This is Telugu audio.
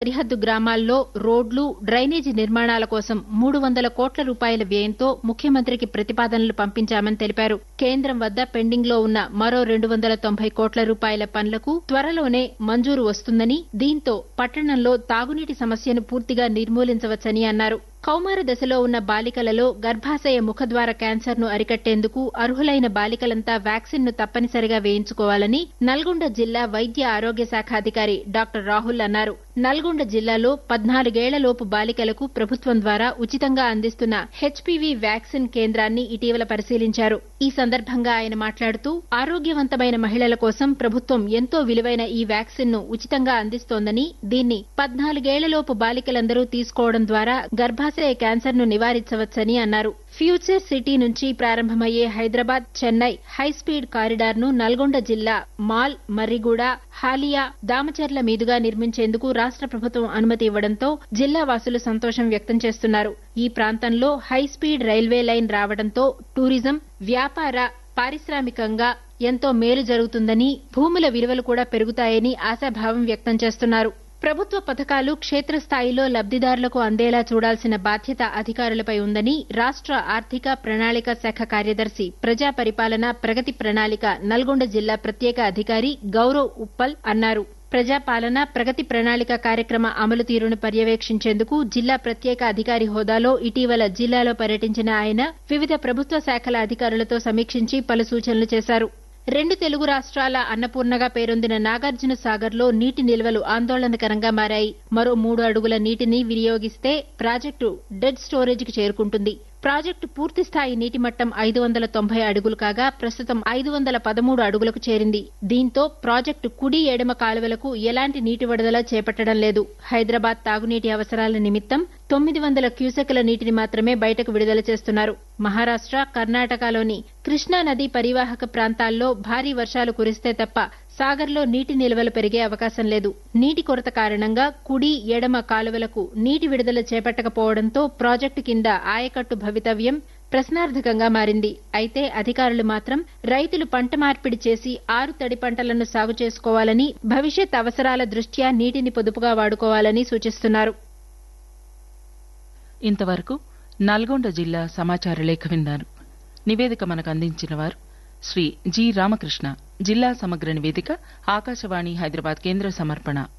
సరిహద్దు గ్రామాల్లో రోడ్లు డ్రైనేజీ నిర్మాణాల కోసం మూడు వందల కోట్ల రూపాయల వ్యయంతో ముఖ్యమంత్రికి ప్రతిపాదనలు పంపించామని తెలిపారు కేంద్రం వద్ద పెండింగ్ లో ఉన్న మరో రెండు వందల తొంభై కోట్ల రూపాయల పనులకు త్వరలోనే మంజూరు వస్తుందని దీంతో పట్టణంలో తాగునీటి సమస్యను పూర్తిగా నిర్మూలించవచ్చని అన్నారు కౌమార దశలో ఉన్న బాలికలలో గర్భాశయ ముఖద్వార క్యాన్సర్ ను అరికట్టేందుకు అర్హులైన బాలికలంతా వ్యాక్సిన్ ను తప్పనిసరిగా వేయించుకోవాలని నల్గొండ జిల్లా వైద్య ఆరోగ్య శాఖ అధికారి డాక్టర్ రాహుల్ అన్నారు నల్గొండ జిల్లాలో పద్నాలుగేళ్లలోపు బాలికలకు ప్రభుత్వం ద్వారా ఉచితంగా అందిస్తున్న హెచ్పివి వ్యాక్సిన్ కేంద్రాన్ని ఇటీవల పరిశీలించారు ఈ సందర్భంగా ఆయన మాట్లాడుతూ ఆరోగ్యవంతమైన మహిళల కోసం ప్రభుత్వం ఎంతో విలువైన ఈ వ్యాక్సిన్ ను ఉచితంగా అందిస్తోందని దీన్ని పద్నాలుగేళ్లలోపు బాలికలందరూ తీసుకోవడం ద్వారా గర్భాశయ క్యాన్సర్ ను నివారించవచ్చని అన్నారు ఫ్యూచర్ సిటీ నుంచి ప్రారంభమయ్యే హైదరాబాద్ చెన్నై హైస్పీడ్ కారిడార్ ను నల్గొండ జిల్లా మాల్ మర్రిగూడ హాలియా దామచర్ల మీదుగా నిర్మించేందుకు రాష్ట్ర ప్రభుత్వం అనుమతి ఇవ్వడంతో జిల్లా వాసులు సంతోషం వ్యక్తం చేస్తున్నారు ఈ ప్రాంతంలో హైస్పీడ్ రైల్వే లైన్ రావడంతో టూరిజం వ్యాపార పారిశ్రామికంగా ఎంతో మేలు జరుగుతుందని భూముల విలువలు కూడా పెరుగుతాయని ఆశాభావం వ్యక్తం చేస్తున్నారు ప్రభుత్వ పథకాలు క్షేత్రస్థాయిలో లబ్దిదారులకు అందేలా చూడాల్సిన బాధ్యత అధికారులపై ఉందని రాష్ట్ర ఆర్థిక ప్రణాళిక శాఖ కార్యదర్శి ప్రజా పరిపాలన ప్రగతి ప్రణాళిక నల్గొండ జిల్లా ప్రత్యేక అధికారి గౌరవ్ ఉప్పల్ అన్నారు ప్రజాపాలన ప్రగతి ప్రణాళిక కార్యక్రమ అమలు తీరును పర్యవేక్షించేందుకు జిల్లా ప్రత్యేక అధికారి హోదాలో ఇటీవల జిల్లాలో పర్యటించిన ఆయన వివిధ ప్రభుత్వ శాఖల అధికారులతో సమీక్షించి పలు సూచనలు చేశారు రెండు తెలుగు రాష్ట్రాల అన్నపూర్ణగా పేరొందిన నాగార్జున సాగర్లో నీటి నిల్వలు ఆందోళనకరంగా మారాయి మరో మూడు అడుగుల నీటిని వినియోగిస్తే ప్రాజెక్టు డెడ్ స్టోరేజ్కి చేరుకుంటుంది ప్రాజెక్టు పూర్తి స్థాయి నీటి మట్టం ఐదు వందల తొంభై అడుగులు కాగా ప్రస్తుతం ఐదు వందల పదమూడు అడుగులకు చేరింది దీంతో ప్రాజెక్టు కుడి ఎడమ కాలువలకు ఎలాంటి నీటి విడుదల చేపట్టడం లేదు హైదరాబాద్ తాగునీటి అవసరాల నిమిత్తం తొమ్మిది వందల క్యూసెక్ల నీటిని మాత్రమే బయటకు విడుదల చేస్తున్నారు మహారాష్ట్ర కర్ణాటకలోని కృష్ణా నది పరివాహక ప్రాంతాల్లో భారీ వర్షాలు కురిస్తే తప్ప సాగర్లో నీటి నిల్వలు పెరిగే అవకాశం లేదు నీటి కొరత కారణంగా కుడి ఎడమ కాలువలకు నీటి విడుదల చేపట్టకపోవడంతో ప్రాజెక్టు కింద ఆయకట్టు భవితవ్యం ప్రశ్నార్థకంగా మారింది అయితే అధికారులు మాత్రం రైతులు పంట మార్పిడి చేసి ఆరు తడి పంటలను సాగు చేసుకోవాలని భవిష్యత్ అవసరాల దృష్ట్యా నీటిని పొదుపుగా వాడుకోవాలని సూచిస్తున్నారు ఇంతవరకు నల్గొండ జిల్లా సమాచార లేఖ విన్నారు నివేదిక మనకు అందించిన వారు శ్రీ జి రామకృష్ణ జిల్లా సమగ్ర నివేదిక ఆకాశవాణి హైదరాబాద్ కేంద్ర సమర్పణ